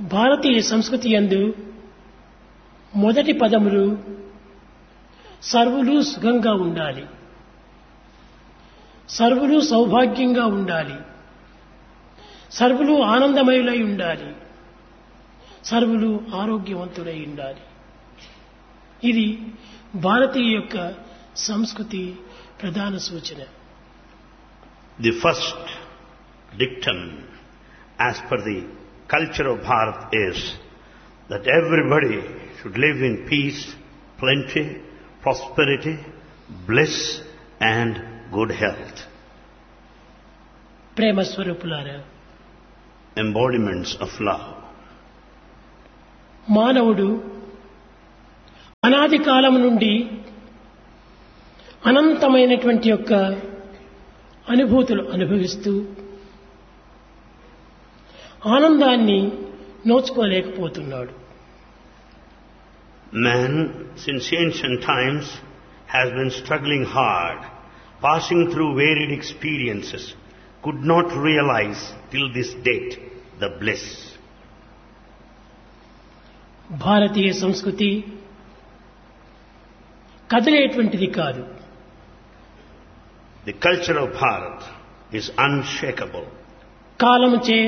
భారతీయ సంస్కృతి యందు మొదటి పదములు సర్వులు సుఖంగా ఉండాలి సర్వులు సౌభాగ్యంగా ఉండాలి సర్వులు ఆనందమయులై ఉండాలి సర్వులు ఆరోగ్యవంతులై ఉండాలి ఇది భారతీయ యొక్క సంస్కృతి ప్రధాన సూచన The first dictum as per the culture of Bharat is that everybody should live in peace, plenty, prosperity, bliss and good health. ప్రేమ స్వరూపులారా Embodiments of love. మానవుడు అనాది కాలం నుండి అనంతమైనటువంటి యొక్క అనుభూతులు అనుభవిస్తూ ఆనందాన్ని నోచుకోలేకపోతున్నాడు Man, since ancient times, has been struggling hard, passing through varied experiences, could not realize till this date the bliss. భారతీయ సంస్కృతి కదిలేటువంటిది కాదు The culture of Bharat is unshakable. కాలముచే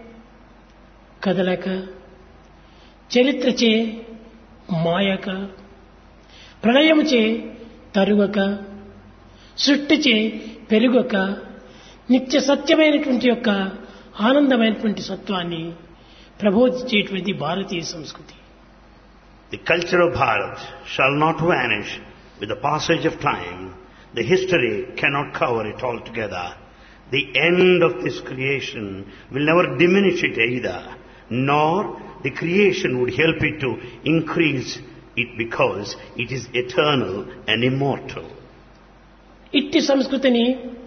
కదలక చరిత్రచే మాయక ప్రళయముచే తరువక సృష్టిచే పెరుగక నిత్య సత్యమైనటువంటి యొక్క ఆనందమైనటువంటి సత్వాన్ని ప్రబోధించేటువంటి భారతీయ సంస్కృతి The culture of Bharat shall not vanish with the passage of time. The history cannot cover it altogether. The end of this creation will never diminish it either, nor the creation would help it to increase it because it is eternal and immortal. ఇట్టి సంస్కృతిని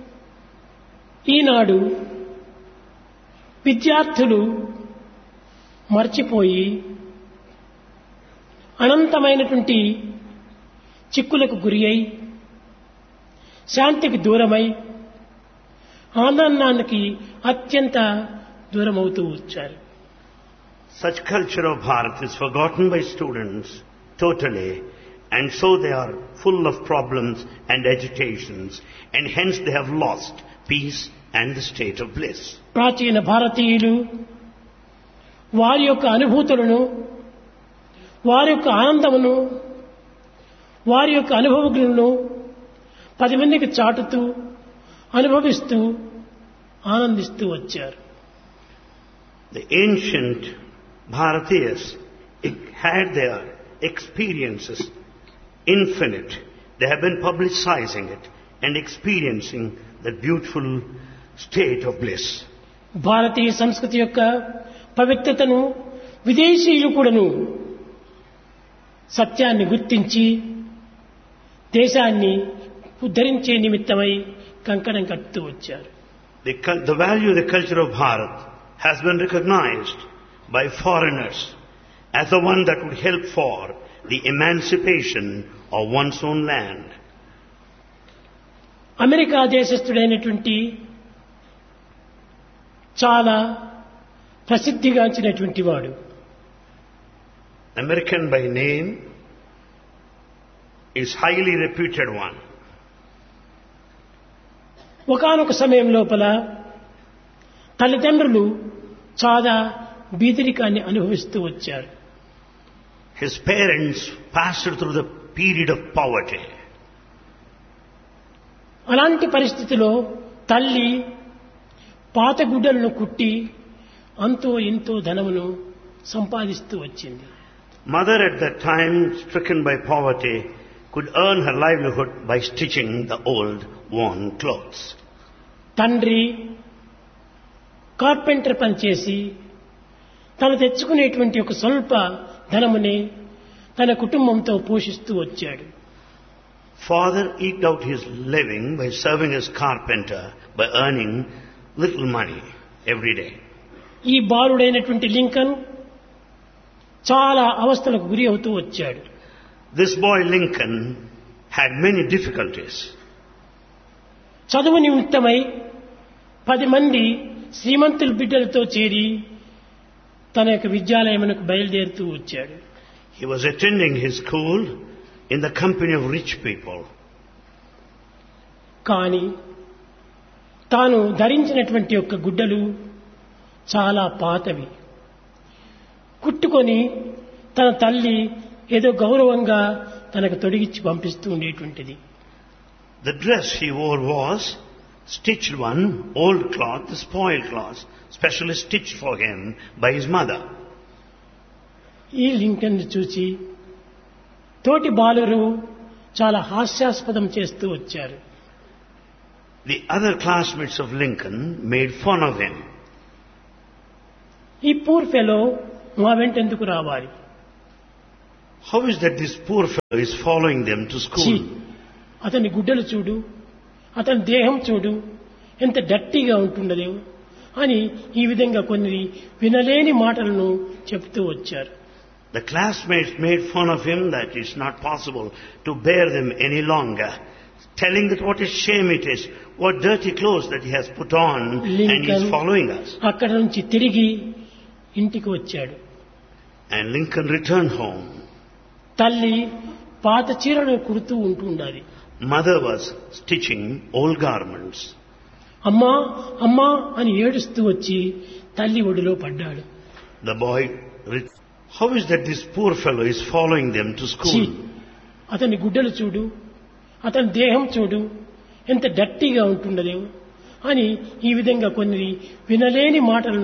ఈనాడు విద్యార్థులు మర్చిపోయి అనంతమైనటువంటి చిక్కులకు గురి అయి శాంతికి దూరమై ఆనందానికి అత్యంత దూరమవుతూ వచ్చారు Such culture of Bharat is forgotten by students totally and so they are full of problems and agitations and hence they have lost peace and the state of bliss. ప్రాచీన భారతీయులు వారి యొక్క అనుభూతులను వారి యొక్క ఆనందమును వారి యొక్క అనుభవములను పది మందికి చాటుతూ అనుభవిస్తూ ఆనందిస్తూ వచ్చారు The ancient Bharatiyas had their experiences infinite. They have been publicizing it and experiencing the beautiful state of bliss. భారతీయ సంస్కృతి యొక్క పవిత్రతను విదేశీయులు కూడాను సత్యాన్ని గుర్తించి దేశాన్ని ఉద్ధరించే నిమిత్తమై కంకణం కట్టుతూ వచ్చారు The, cul- the value of the culture of Bharat has been recognized by foreigners as the one that would help for the emancipation of one's own land. America దేశస్థుడైనటువంటి చాలా ప్రసిద్ధిగాంచినటువంటి వాడు American by name is highly reputed one. ఒకానొక సమయం లోపల తల్లిదండ్రులు చాలా బీదరికాన్ని అనుభవిస్తూ వచ్చారు His parents passed through the period of poverty. అలాంటి పరిస్థితిలో తల్లి పాత గుడ్డలను కుట్టి అంతో ఇంతో ధనమును సంపాదిస్తూ వచ్చింది Mother at that time, stricken by poverty, could earn her livelihood by stitching the old worn clothes. తండ్రి కార్పెంటర్ పనిచేసి తను తెచ్చుకునేటువంటి ఒక స్వల్ప ధనముని తన కుటుంబంతో పోషిస్తూ వచ్చాడు Father eked out his living by serving as carpenter by earning little money every day. ఈ బాలుడైనటువంటి లింకన్ చాలా అవస్థలకు గురి అవుతూ వచ్చాడు This boy Lincoln had many difficulties. చదువు నిమిత్తమై పది మంది శ్రీమంతుల బిడ్డలతో చేరి తన యొక్క విద్యాలయమునకు బయలుదేరుతూ వచ్చాడు He was attending his school in the company of rich people. కానీ తాను ధరించినటువంటి యొక్క గుడ్డలు చాలా పాతవి కుట్టుకొని తన తల్లి ఏదో గౌరవంగా తనకు తొడిగిచ్చి పంపిస్తూ ఉండేటువంటిది The dress he wore was stitched one, old cloth, spoiled cloth, specially stitched for him by his mother. ఈ లింకన్ చూసి తోటి బాలురు చాలా హాస్యాస్పదం చేస్తూ వచ్చారు The other classmates of Lincoln made fun of him. ఈ పూర్ ఫెలో మా వెంట ఎందుకు రావాలి How is that this poor fellow is following them to ఛీ, school? అతని గుడ్డలు చూడు అతని దేహం చూడు ఎంత డట్టీగా ఉంటున్నదో అని ఈ విధంగా కొన్ని వినలేని మాటలను చెప్తూ వచ్చారు The classmates made fun of him that it's not possible to bear them any longer, telling that what a shame it is, what dirty clothes that he has put on and he is Lincoln- following us. అక్కడ నుంచి తిరిగి ఇంటికి వచ్చాడు And Lincoln returned home. తల్లి పాత చీరను కుడుతూ ఉంటుండాలి Mother was stitching old garments. అమ్మా అమ్మా అని ఏడుస్తూ వచ్చి తల్లి ఒడిలో పడ్డాడు The boy, re- how is that this poor fellow is following them to ఛీ, school? అతని గుడ్డలు చూడు అతని దేహం చూడు ఎంత డట్టీగా ఉంటున్నదో అని ఈ విధంగా కొన్ని వినలేని మాటలను